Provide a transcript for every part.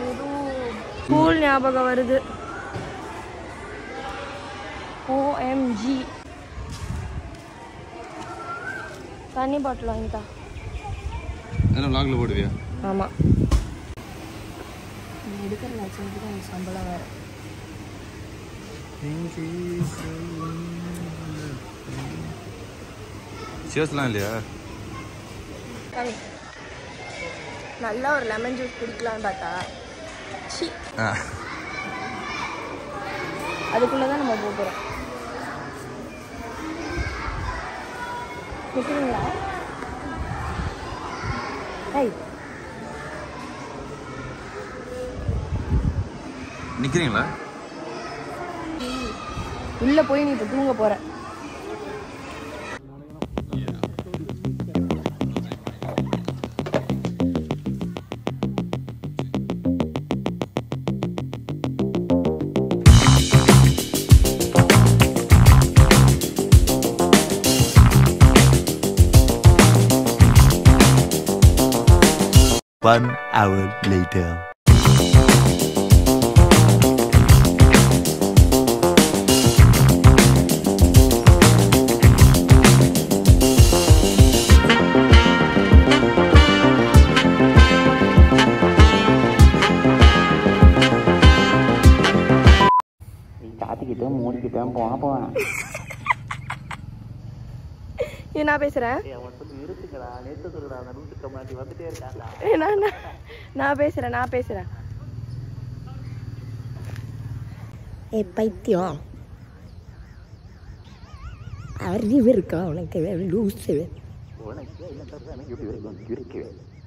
School ஞாபகம் வருது OMG தண்ணி பாட்டில் வாங்கிட்டா என்ன vlogல போடுவியா ஆமாம் எடுக்கிற லட்சத்துக்கு தான் எனக்கு சம்பளம் வேறு சேர்ஸ்லாம் இல்லையா கம்மி நல்லா ஒரு லெமன் ஜூஸ் குடிக்கலாம்னு பார்த்தா சி ஆ அதுக்குள்ளே தான் நம்ம போக போகிறோம் நிற்கிறீங்களா ஐய் நிக்கிறீங்களா உள்ளே போய் நீ இப்போ தூங்க போகிற One hour later. காத்துக்கிட்டே மூடிக்கிட்டே போன போவேன் ஏன் நான் பேசுகிறேன் இருக்குங்கடா நேற்று சொல்லுடா அந்த நூற்றுக்கு மாட்டி வந்துட்டே இருக்காண்டா நான் நான்- நான் பேசுகிறேன் நான் பேசுகிறேன் ஏ பைத்தியம் அறிவு இருக்கா உனக்கு லூசு உனக்கு என்ன தருது எனக்கு எப்படி இருக்கும் இருக்கு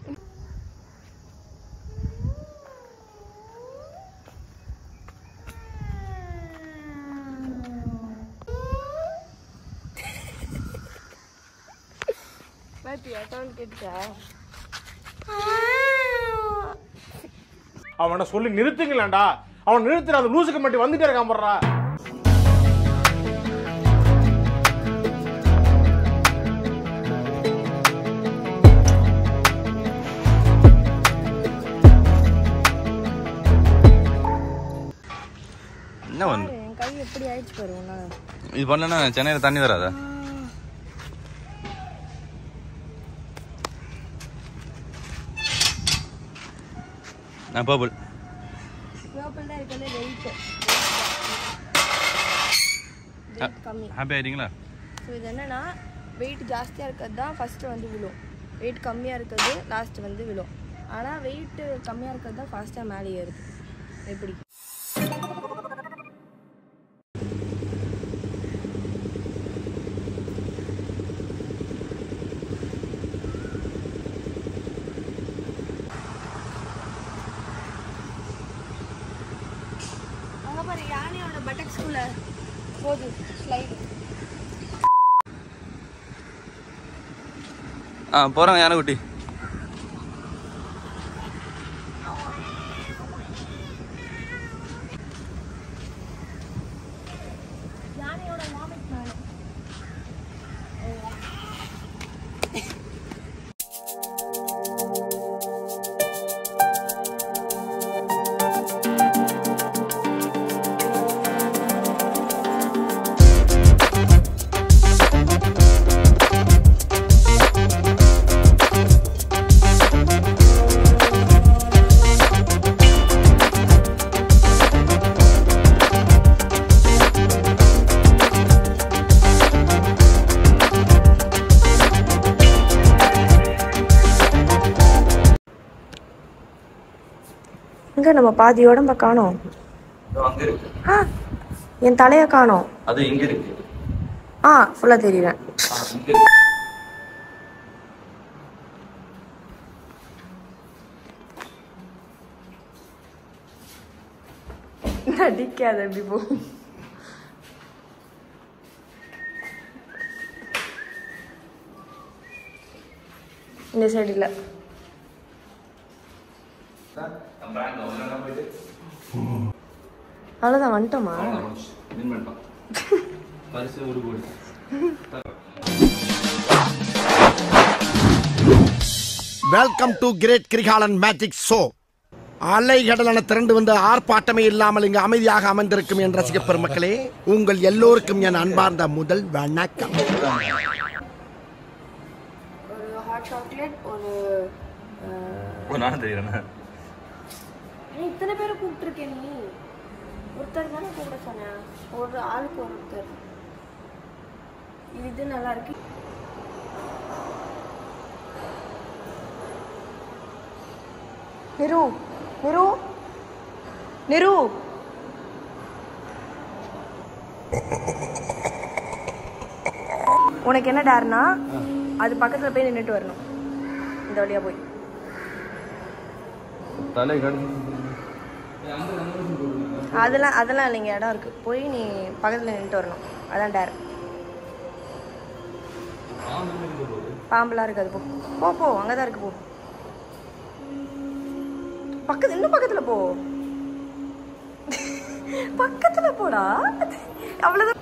பாத்தியா சவுண்ட் கேட்டுச்சா அவனை சொல்லி நிறுத்துங்களேன்டா அவன் நிறுத்துற அந்த லூசுக்கு மட்டும் வந்துட்டே இருக்கான் போடுறா என்ன வந்து என் கை எப்படி ஆயிடுச்சு பாரு உன்னால இது பண்ணலன்னா சென்னையில் தண்ணி வராதா நான் பர்பிள் பர்பிள் தான் இருக்கிறது வெயிட் வெயிட் கம்மி ஹாப்பி ஆயிட்டீங்களா ஸோ இது என்னன்னா வெயிட் ஜாஸ்தியாக இருக்கிறது தான் ஃபஸ்ட்டு வந்து விழும் வெயிட் கம்மியாக இருக்கிறது லாஸ்ட் வந்து விழும் ஆனால் வெயிட் கம்மியாக இருக்கிறது தான் ஃபாஸ்ட்டாக மேலே ஏறுது எப்படி அங்கே பாரு யானையோட பட்டக்ஸ்குள்ள போகுது ஸ்லைடு ஆ போகிறாங்க யானைக்குட்டி யானையோட வாமிட் மேலே எங்க நம்ம பாதி உடம்ப காணோம் அங்கே இருக்கு ஆ என் தலையை காணோம் அது இங்கே இருக்கு ஆ ஃபுல்லாக தெரியுறேன் ஆ இங்கே இருக்கு நடிக்காத எப்படி போ இந்த சைடு இல்லை அவ்வளோதான் வந்துட்டோமா வின் பண்ணிட்டோம் பரிசு ஒரு கோடி welcome to great Kirikalan magic show அலைகடலான திரண்டு வந்து ஆர்ப்பாட்டமே இல்லாமல் இங்கு அமைதியாக அமைந்திருக்கும் என் ரசிக பெருமக்களே உங்கள் எல்லோருக்கும் என் அன்பார்ந்த முதல் வணக்கம் ஒரு ஹாட் சாக்லேட் ஒரு அஹ், ஓ நானும் தெரியுறேண்ணா நீ இத்தனை பேரை கூப்பிட்டுருக்கேன் நீ ஒருத்தர் தானே கூப்பிட சொன்னேன் ஒரு ஆளுக்கு ஒரு ஒருத்தர் இது இது நல்லா இருக்கு நிரு நிரு நிரு உனக்கு என்ன டேர்னா அது பக்கத்துல போய் நின்றுட்டு வரணும் இந்த வழியா போய் தலை கடிச்சு அதெல்லாம் அதெல்லாம் இல்லைங்க இடம் இருக்கு போய் நீ பக்கத்துல நின்றுட்டு வரணும் அதான் டேர் பாம்பெல்லாம் இருக்காது போ போ போ அங்கதான் இருக்கு போ பக்கத்து இன்னும் பக்கத்துல போ பக்கத்துல போடா அவ்வளவுதான்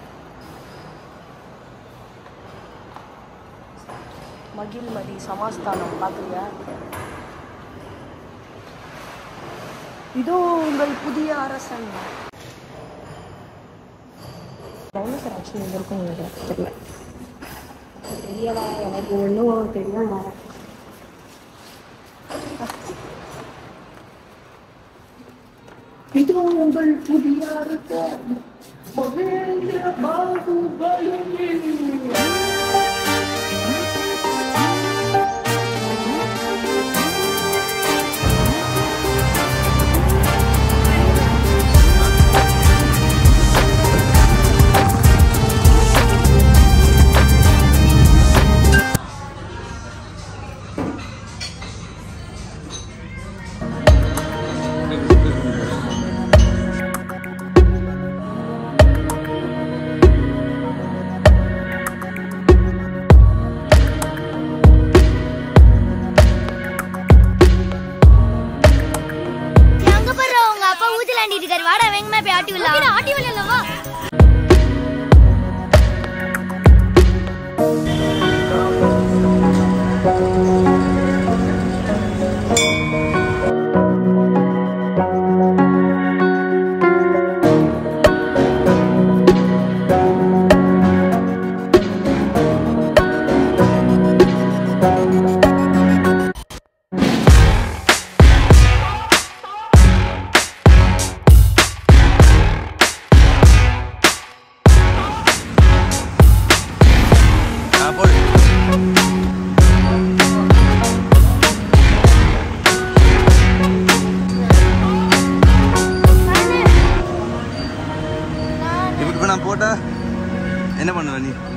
மகிழ்மதி சமாஸ்தானம் பாக்குறியா இதோ உங்கள் புதிய அரசன் சார் ஆக்சுவலி எங்க இருக்கும் எனக்கு தெரியல தெரியல எனக்கு ஒன்றும் தெரியல இதோ உங்கள் புதிய அரசன் மகேந்திர பாகுபலி அங்க பாரு உங்க அப்பா ஊஞ்சலாண்டிட்டு இருக்காரு வாடா வேகமா போய் ஆட்டி விடலாம் ஆட்டி விடலாம் வா இப்போ நான் போட்டா என்ன பண்ணுவ நீ